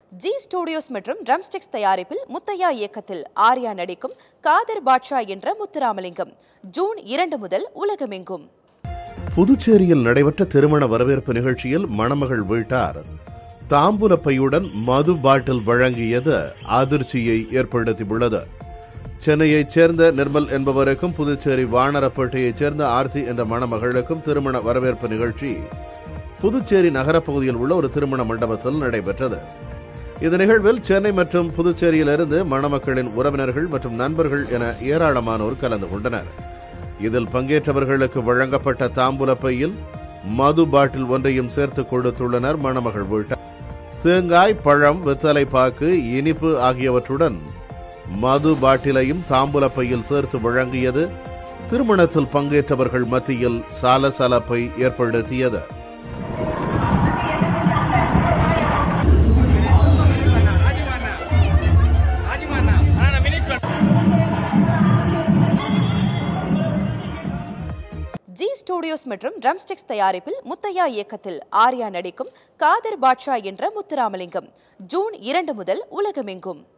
G studios மற்றும் Drumsticks தயாரிப்பில் முத்தையா இயக்கத்தில் ஆர்யா நடிக்கும் காதர் பாட்ஷா என்ற முத்துராமலிங்கம் ஜூன் இரண்டு முதல் உலகமெங்கும் புதுச்சேரியில் நடைபெற்ற திருமண வரவேற்பு நிகழ்ச்சியில் மணமகள் வீட்டார் தாம்பூல பையுடன் மது பாட்டில் வழங்கியது அதிர்ச்சியை ஏற்படுத்தியுள்ளது சென்னையைச் சேர்ந்த நிர்மல் என்பவருக்கும் புதுச்சேரி வானரப்பேட்டையைச் சேர்ந்த ஆர்த்தி என்ற மணமகளுக்கும் திருமண வரவேற்பு நிகழ்ச்சி புதுச்சேரி நகரப்பகுதியில் உள்ள ஒரு திருமண மண்டபத்தில் நடைபெற்றது இந்த நிகழ்வில் சென்னை மற்றும் புதுச்சேரியிலிருந்து மணமக்களின் உறவினர்கள் மற்றும் நண்பர்கள் என ஏராளமானோர் கலந்து கொண்டனர் இதில் பங்கேற்றவர்களுக்கு வழங்கப்பட்ட தாம்பூல பையில் மது பாட்டில் ஒன்றையும் சேர்த்து கொடுத்துள்ளனர் மணமகள் வீட்டார் தேங்காய் பழம் வெத்தலை பாக்கு இனிப்பு ஆகியவற்றுடன் மது பாட்டிலையும் தாம்பூல பையில் சேர்த்து வழங்கியது திருமணத்தில் பங்கேற்றவர்கள் மத்தியில் சலசலப்பை ஏற்படுத்தியது ஜி ஸ்டுடியோஸ் மற்றும் ட்ரம்ஸ்டிக்ஸ் தயாரிப்பில் முத்தையா இயக்கத்தில் ஆர்யா நடிக்கும் காதர் பாட்ஷா என்ற முத்துராமலிங்கம் ஜூன் இரண்டு முதல் உலகமெங்கும்